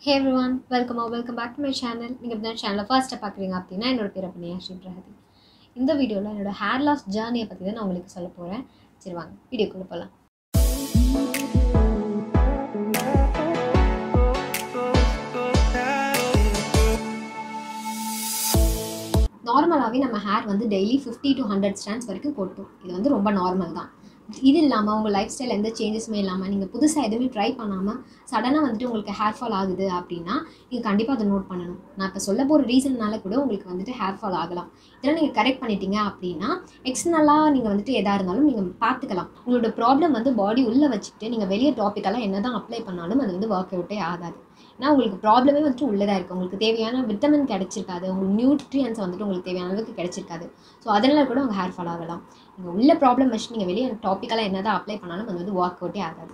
hey everyone welcome welcome back to my channel நீங்கள் இப்போ தான் சேனலை ஃபர்ஸ்ட்டாக பார்க்குறீங்க அப்படின்னா என்னோட பேர் அப்படின்னா ஸ்ரீ பிரகதி இந்த வீடியோவில் என்னோட ஹேர் லாஸ் ஜேர்னியை பற்றி தான் நான் உங்களுக்கு சொல்ல போகிறேன் சரி வாங்க வீடியோக்குள்ளே போகலாம் நார்மலாகவே நம்ம ஹேர் வந்து daily fifty to hundred stands வரைக்கும் கொட்டும் இது வந்து ரொம்ப நார்மல் தான் இது இல்லாமல் உங்கள் லைஃப் ஸ்டைல் எந்த சேஞ்சஸுமே இல்லாமல் நீங்கள் புதுசாக எதுவுமே ட்ரை பண்ணாமல் சடனாக வந்துட்டு உங்களுக்கு ஹேர் ஃபால் ஆகுது அப்படின்னா நீங்கள் கண்டிப்பாக அதை நோட் பண்ணணும் நான் இப்போ சொல்ல போகிற ரீசன்னால கூட உங்களுக்கு வந்துட்டு ஹேர் ஃபால் ஆகலாம் இதெல்லாம் நீங்கள் கரெக்ட் பண்ணிட்டீங்க அப்படின்னா எக்ஸ்டர்னலாக நீங்கள் வந்துட்டு எதாக இருந்தாலும் நீங்கள் பார்த்துக்கலாம் உங்களோட ப்ராப்ளம் வந்து பாடி உள்ளே வச்சுக்கிட்டு நீங்கள் வெளியே டாப்பிக்கெல்லாம் என்ன தான் அப்ளை பண்ணாலும் அது வந்து ஒர்க் அவுட்டே ஆகாது ஏன்னா உங்களுக்கு ப்ராப்ளமே வந்துட்டு உள்ளதாக இருக்குது உங்களுக்கு தேவையான விட்டமின் கிடைச்சிருக்காது உங்களுக்கு நியூட்ரியன்ஸ் வந்துட்டு உங்களுக்கு தேவையான அளவுக்கு கிடைச்சிருக்காது ஸோ அதனால கூட உங்கள் ஹேர் ஃபால் ஆகலாம் நீங்கள் உள்ள ப்ராப்ளம் வச்சு நீங்கள் வெளியே டாப்பிக்கெல்லாம் என்ன தான் அப்ளை பண்ணாலும் அது வந்து ஒர்க் அவுட்டே ஆகாது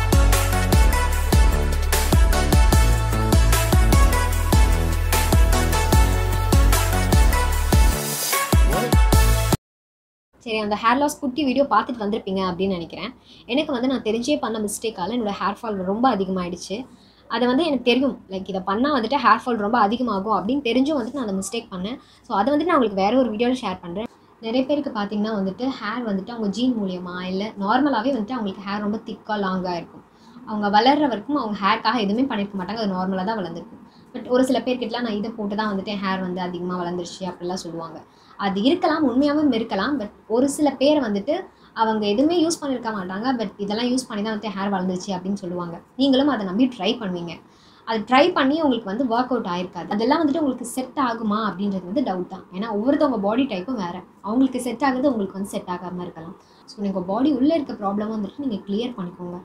சரி அந்த ஹேர் லாஸ் குட்டி வீடியோ பார்த்துட்டு வந்திருப்பீங்க அப்படின்னு நினைக்கிறேன் எனக்கு வந்து நான் தெரிஞ்சே பண்ண மிஸ்டேக்கால் என்னோட ஹேர் ஃபால் ரொம்ப அதிகமாகிடுச்சு அது வந்து எனக்கு தெரியும் லைக் இதை பண்ணால் வந்துட்டு ஹேர் ஃபால் ரொம்ப அதிகமாகும் அப்படின்னு தெரிஞ்சும் வந்துட்டு நான் அந்த மிஸ்டேக் பண்ணேன் ஸோ அதை வந்துட்டு நான் உங்களுக்கு வேற ஒரு வீடியோவில் ஷேர் பண்ணுறேன் நிறைய பேருக்கு பார்த்தீங்கன்னா வந்துட்டு ஹேர் வந்துட்டு அவங்க ஜீன் மூலியமா இல்லை நார்மலாகவே வந்துட்டு அவங்களுக்கு ஹேர் ரொம்ப திக்காக லாங்காக இருக்கும் அவங்க வளர்ற வரைக்கும் அவங்க ஹேர்க்காக எதுவுமே பண்ணியிருக்க மாட்டாங்க அது நார்மலாக தான் வளர்ந்துருக்கும் பட் ஒரு சில பேர்கிட்டலாம் நான் இதை போட்டு தான் வந்துட்டு ஹேர் வந்து அதிகமாக வளர்ந்துருச்சு அப்படிலாம் சொல்லுவாங்க அது இருக்கலாம் உண்மையாகவும் இருக்கலாம் பட் ஒரு சில பேர் வந்துட்டு அவங்க எதுவுமே யூஸ் பண்ணியிருக்க மாட்டாங்க பட் இதெல்லாம் யூஸ் பண்ணி தான் வந்துட்டு ஹேர் வளர்ந்துருச்சு அப்படின்னு சொல்லுவாங்க நீங்களும் அதை நம்பி ட்ரை பண்ணுவீங்க அது ட்ரை பண்ணி உங்களுக்கு வந்து ஒர்க் அவுட் ஆயிருக்காது அதெல்லாம் வந்துட்டு உங்களுக்கு செட் ஆகுமா அப்படின்றது வந்து டவுட் தான் ஏன்னா ஒவ்வொருத்தவங்க பாடி டைப்பும் வேறு அவங்களுக்கு செட் ஆகுது உங்களுக்கு வந்து செட் ஆகாமல் இருக்கலாம் ஸோ நீங்கள் பாடி உள்ளே இருக்க ப்ராப்ளம் வந்துட்டு நீங்கள் கிளியர் பண்ணிக்கோங்க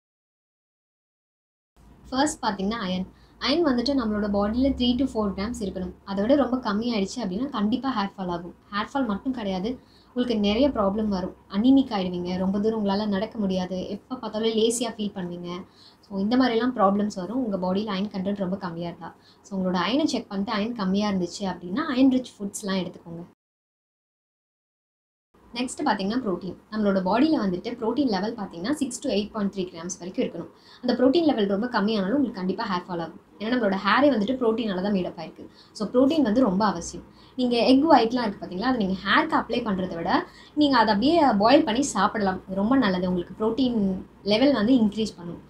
ஃபர்ஸ்ட் பார்த்தீங்கன்னா அயன் அயன் வந்துட்டு நம்மளோட பாடியில் த்ரீ டு ஃபோர் கிராம்ஸ் இருக்கணும் அதை விட ரொம்ப கம்மியாயிடுச்சு அப்படின்னா கண்டிப்பாக ஹேர் ஃபால் ஆகும் ஹேர் ஃபால் மட்டும் கிடையாது உங்களுக்கு நிறைய ப்ராப்ளம் வரும் அனிமிக் ஆகிடுவீங்க ரொம்ப தூரம் உங்களால் நடக்க முடியாது எப்போ பார்த்தாலும் லேசியாக ஃபீல் பண்ணுவீங்க ஸோ இந்த மாதிரிலாம் ப்ராப்ளம்ஸ் வரும் உங்கள் பாடியில் அயன் கண்டென்ட் ரொம்ப கம்மியாக இருந்தால் ஸோ உங்களோட அயனை செக் பண்ணிட்டு அயன் கம்மியாக இருந்துச்சு அப்படின்னா அயன் ரிச் ஃபுட்ஸ்லாம் எடுத்துக்கோங்க நெக்ஸ்ட் பார்த்தீங்கன்னா ப்ரோட்டீன் நம்மளோட பாடியில் வந்துட்டு ப்ரோட்டீன் லெவல் பார்த்தீங்கன்னா six to eight point three grams வரைக்கும் இருக்கணும் அந்த ப்ரோட்டீன் லெவல் ரொம்ப கம்மியானாலும் உங்களுக்கு கண்டிப்பாக ஹேர் ஃபால் ஆகும் ஏன்னா நம்மளோட ஹேரே வந்துட்டு ப்ரோட்டீனால தான் மீடப் ஆயிருக்கு ஸோ ப்ரோட்டீன் வந்து ரொம்ப அவசியம் நீங்கள் எக் ஒயிட்லாம் இருக்குது பார்த்தீங்களா அதை நீங்கள் ஹேருக்கு அப்ளை பண்ணுறத விட நீங்கள் அதை அப்படியே பாயில் பண்ணி சாப்பிடலாம் இது ரொம்ப நல்லது உங்களுக்கு ப்ரோட்டீன் லெவல் வந்து இன்க்ரீஸ் பண்ணும்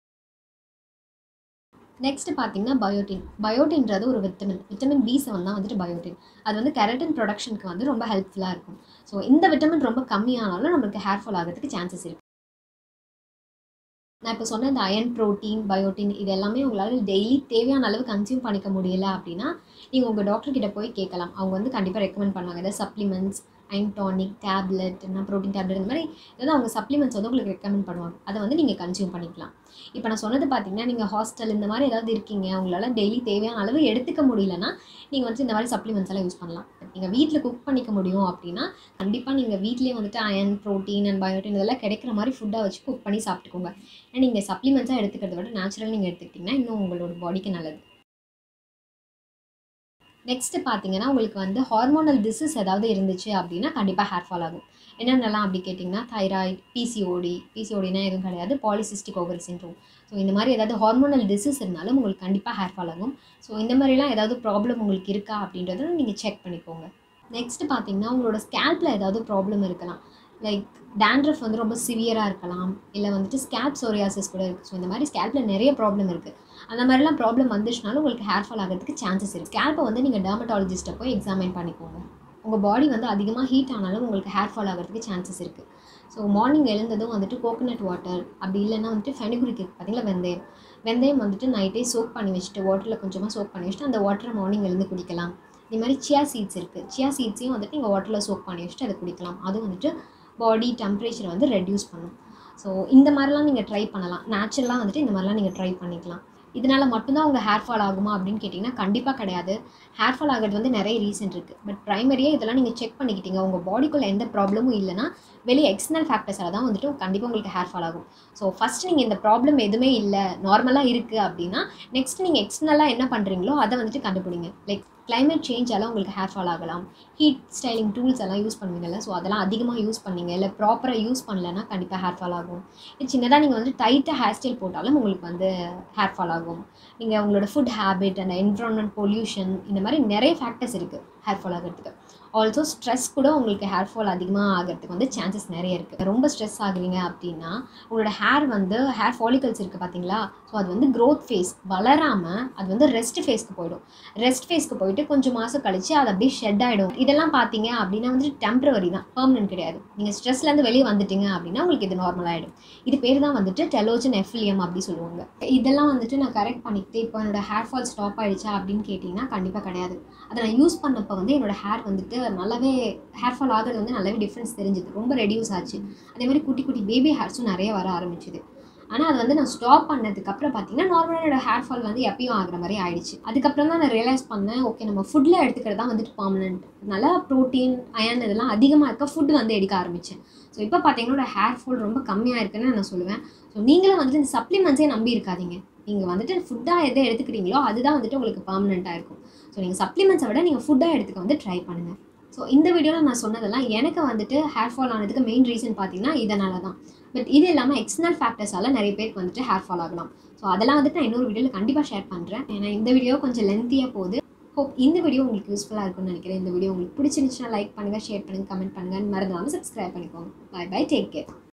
நெக்ஸ்ட் பார்த்தீங்கன்னா பயோட்டின் பயோட்டின்றது ஒரு விட்டமின் விட்டமின் பி செவன் தான் வந்துட்டு பயோட்டின் அது வந்து கெரட்டின் ப்ரொடக்ஷனுக்கு வந்து ரொம்ப ஹெல்ப்ஃபுல்லாக இருக்கும் ஸோ இந்த விட்டமின் ரொம்ப கம்மியானாலும் நம்மளுக்கு ஹேர் ஃபால் ஆகிறதுக்கு சான்சஸ் இருக்குது நான் இப்போ சொன்ன இந்த அயன் ப்ரோட்டீன் பயோட்டின் இது எல்லாமே உங்களால் டெய்லி தேவையான அளவு கன்சியூம் பண்ணிக்க முடியல அப்படின்னா நீங்கள் உங்கள் டாக்டர் கிட்ட போய் கேட்கலாம் அவங்க வந்து கண்டிப்பாக ரெக்கமெண்ட் பண்ணுவாங்க ஏதாவது சப்ளிமெண்ட்ஸ் அயன் டானிக் டேப்லெட் என்ன ப்ரோட்டீன் டேப்லெட் இந்த மாதிரி ஏதாவது அவங்க சப்ளிமெண்ட்ஸ் வந்து உங்களுக்கு ரெக்கமெண்ட் பண்ணுவாங்க அதை வந்து நீங்கள் கன்சியூம் பண்ணிக்கலாம் இப்போ நான் சொன்னது பார்த்தீங்கன்னா நீங்கள் ஹாஸ்டல் இந்த மாதிரி ஏதாவது இருக்கீங்க உங்களால் டெய்லி தேவையான அளவு எடுத்துக்க முடியலன்னா நீங்கள் வந்து இந்த மாதிரி சப்ளிமெண்ட்ஸ் எல்லாம் யூஸ் பண்ணலாம் நீங்கள் வீட்டில் குக் பண்ணிக்க முடியும் அப்படின்னா கண்டிப்பாக நீங்கள் வீட்லேயே வந்துட்டு அயன் ப்ரோட்டீன் அண்ட் பயோட்டின் இதெல்லாம் கிடைக்கிற மாதிரி ஃபுட்டாக வச்சு குக் பண்ணி சாப்பிட்டுக்கோங்க ஏன்னா நீங்கள் சப்ளிமெண்ட்ஸாக எடுத்துக்கிறத விட நேச்சுரல் நீங்கள் எடுத்துக்கிட்டிங்கன்னா இன்னும் உங்களோட பாடிக்கு நல்லது நெக்ஸ்ட்டு பார்த்தீங்கன்னா உங்களுக்கு வந்து ஹார்மோனல் டிசீஸ் ஏதாவது இருந்துச்சு அப்படின்னா கண்டிப்பாக ஹேர் ஃபால் ஆகும் என்னென்னலாம் அப்படி கேட்டிங்கன்னா தைராய்டு பிசிஓடி பிசிஓடினா எதுவும் கிடையாது பாலிசிஸ்டிக் ஓவரி சின்ட்ரோம் ஸோ இந்த மாதிரி ஏதாவது ஹார்மோனல் டிசீஸ் இருந்தாலும் உங்களுக்கு கண்டிப்பாக ஹேர் ஃபால் ஆகும் ஸோ இந்த மாதிரிலாம் ஏதாவது ப்ராப்ளம் உங்களுக்கு இருக்கா அப்படின்றத நீங்கள் செக் பண்ணிக்கோங்க நெக்ஸ்ட்டு பார்த்தீங்கன்னா உங்களோட ஸ்கேல்பில் ஏதாவது ப்ராப்ளம் இருக்கலாம் லைக் டேண்ட்ரஃப் வந்து ரொம்ப சிவியராக இருக்கலாம் இல்லை வந்துட்டு ஸ்கேல்ப் சோரியாசிஸ் கூட இருக்குது ஸோ இந்த மாதிரி ஸ்கேல்பில் நிறைய ப்ராப்ளம் இருக்குது அந்த மாதிரிலாம் ப்ராப்ளம் வந்துச்சுனாலும் உங்களுக்கு ஹேர் ஃபால் ஆகிறதுக்கு சான்சஸ் இருக்குது ஸ்கேல்ப்பை வந்து நீங்கள் டெர்மட்டாலஜிஸ்ட்டை போய் எக்ஸாமின் பண்ணிக்கோங்க உங்கள் பாடி வந்து அதிகமாக ஹீட் ஆனாலும் உங்களுக்கு ஹேர் ஃபால் ஆகிறதுக்கு சான்சஸ் இருக்குது ஸோ மார்னிங் எழுந்ததும் வந்துட்டு கோகோனட் வாட்டர் அப்படி இல்லைன்னா வந்துட்டு ஃபெனிகுரிக் இருக்குது பார்த்தீங்களா வெந்தயம் வெந்தயம் வந்துட்டு நைட்டே சோக் பண்ணி வச்சுட்டு வாட்டரில் கொஞ்சமாக சோக் பண்ணி வச்சுட்டு அந்த வாட்டரை மார்னிங் எழுந்து குடிக்கலாம் இதே மாதிரி சியா சீட்ஸ் இருக்குது சியா சீட்ஸையும் வந்துட்டு நீங்கள் வாட்டரில் சோக் பண்ணி வச்சுட்டு அதை குடிக்கலாம் அதுவும் வந்துட்டு பாடி டெம்பரேச்சரை வந்து ரெடியூஸ் பண்ணும் ஸோ இந்த மாதிரிலாம் நீங்கள் ட்ரை பண்ணலாம் நேச்சுரலாக வந்துட்டு இந்த மாதிரிலாம் நீங்கள் ட்ரை பண்ணிக்கலாம் இதனால் மட்டும்தான் உங்கள் ஹேர் ஃபால் ஆகுமா அப்படின்னு கேட்டிங்கன்னா கண்டிப்பாக கிடையாது ஹேர் ஃபால் ஆகிறது வந்து நிறைய ரீசன் இருக்குது பட் ப்ரைமரியாக இதெல்லாம் நீங்கள் செக் பண்ணிக்கிட்டீங்க உங்கள் பாடிக்குள்ளே எந்த ப்ராப்ளமும் இல்லைனா வெளியே எக்ஸ்டர்னல் ஃபேக்டர்ஸால் தான் வந்துட்டு கண்டிப்பாக உங்களுக்கு ஹேர் ஃபால் ஆகும் ஸோ ஃபஸ்ட் நீங்கள் இந்த ப்ராப்ளம் எதுவுமே இல்லை நார்மலாக இருக்குது அப்படின்னா நெக்ஸ்ட் நீங்கள் எக்ஸ்டர்னலாக என்ன பண்ணுறீங்களோ அதை வந்துட்டு கண்டுபிடிங்க லைக் கிளைமேட் சேஞ்சால உங்களுக்கு ஹேர் ஃபால் ஆகலாம் ஹீட் ஸ்டைலிங் டூல்ஸ் எல்லாம் யூஸ் பண்ணுவீங்கல்ல ஸோ அதெல்லாம் அதிகமாக யூஸ் பண்ணீங்க இல்லை ப்ராப்பராக யூஸ் பண்ணலன்னா கண்டிப்பாக ஹேர் ஃபால் ஆகும் இது சின்னதாக நீங்கள் வந்து டைட்டாக ஹேர் ஸ்டைல் போட்டாலும் உங்களுக்கு வந்து ஹேர் ஃபால் ஆகும் நீங்கள் உங்களோட food habit and environment pollution இந்த மாதிரி நிறைய ஃபேக்டர்ஸ் இருக்குது ஹேர் ஃபால் ஆகிறதுக்கு ஆல்சோ ஸ்ட்ரெஸ் கூட உங்களுக்கு ஹேர் ஃபால் அதிகமாக ஆகிறதுக்கு வந்து சான்சஸ் நிறைய இருக்குது ரொம்ப ஸ்ட்ரெஸ் ஆகுறீங்க அப்படின்னா உங்களோட ஹேர் வந்து ஹேர் ஃபாலிகல்ஸ் இருக்குது பார்த்தீங்களா ஸோ அது வந்து க்ரோத் ஃபேஸ் வளராமல் அது வந்து ரெஸ்ட் ஃபேஸ்க்கு போயிடும் ரெஸ்ட் ஃபேஸ்க்கு போயிட்டு கொஞ்சம் மாதம் கழிச்சு அது அப்படியே ஷெட் ஆகிடும் இதெல்லாம் பார்த்தீங்க அப்படின்னா வந்துட்டு டெம்பரவரி தான் பெர்மனன்ட் கிடையாது நீங்கள் ஸ்ட்ரெஸ்லேருந்து வெளியே வந்துட்டீங்க அப்படின்னா உங்களுக்கு இது நார்மல் ஆகிடும் இது பேர் தான் வந்துட்டு டெலோஜன் எஃபிலியம் அப்படி சொல்லுவாங்க இதெல்லாம் வந்துட்டு நான் கரெக்ட் பண்ணிக்கிட்டு இப்போ என்னோட ஹேர் ஃபால் ஸ்டாப் ஆகிடுச்சா அப்படின்னு கேட்டிங்கன்னா கண்டிப்பாக கிடையாது அதை நான் யூஸ் பண்ணப்போ வந்து என்னோட ஹேர் வந்துட்டு நல்லாவே ஹேர் ஃபால் ஆகிறது வந்து நல்லாவே டிஃப்ரென்ஸ் தெரிஞ்சுது ரொம்ப ரெடியூஸ் ஆச்சு அதே மாதிரி குட்டி குட்டி பேபி ஹேர்ஸும் நிறைய வர ஆரம்பிச்சுது ஆனால் அது வந்து நான் ஸ்டாப் பண்ணதுக்கப்புறம் பார்த்தீங்கன்னா நார்மலாக என்னோட ஹேர் ஃபால் வந்து எப்பயும் ஆகிற மாதிரி ஆயிடுச்சு அதுக்கப்புறம் தான் நான் ரியலைஸ் பண்ணேன் ஓகே நம்ம ஃபுட்டில் எடுத்துக்கிறது தான் வந்துட்டு பர்மனெண்ட் நல்லா ப்ரோட்டீன் அயன் இதெல்லாம் அதிகமாக இருக்க ஃபுட் வந்து எடுக்க ஆரம்பித்தேன் ஸோ இப்போ பார்த்தீங்கன்னா ஹேர் ஃபால் ரொம்ப கம்மியாக இருக்குன்னு நான் சொல்லுவேன் ஸோ நீங்களும் வந்துட்டு இந்த சப்ளிமெண்ட்ஸே நம்பி இருக்காதீங்க நீங்கள் வந்துட்டு ஃபுட்டாக எதை எடுத்துக்கிறீங்களோ அதுதான் வந்துட்டு உங்களுக்கு பர்மனெண்ட்டாக இருக்கும் ஸோ நீங்கள் சப்ளிமெண்ட்ஸை விட நீங்கள் ஃபுட்டாக எடுத்துக்க வந்து ட்ரை பண்ணுங்கள் ஸோ இந்த வீடியோவில் நான் சொன்னதெல்லாம் எனக்கு வந்துட்டு ஹேர் ஃபால் ஆனதுக்கு மெயின் ரீசன் பார்த்தீங்கன்னா இதனால தான் பட் இது இல்லாமல் எக்ஸ்டர்னல் ஃபேக்டர்ஸால் நிறைய பேருக்கு வந்துட்டு ஹேர் ஃபால் ஆகலாம் ஸோ அதெல்லாம் வந்துட்டு நான் இன்னொரு வீடியோவில் கண்டிப்பாக ஷேர் பண்ணுறேன் ஏன்னா இந்த வீடியோ கொஞ்சம் லென்த்தியாக போகுது ஹோப் இந்த வீடியோ உங்களுக்கு யூஸ்ஃபுல்லாக இருக்கும்னு நினைக்கிறேன் இந்த வீடியோ உங்களுக்கு பிடிச்சிருந்துச்சுன்னா லைக் பண்ணுங்கள் ஷேர் பண்ணுங்கள் கமெண்ட் பண்ணுங்கள் மறந்துடாமல் சப்ஸ்கிரைப் பண்ணிக்கோங்க பை பை டேக் கேர்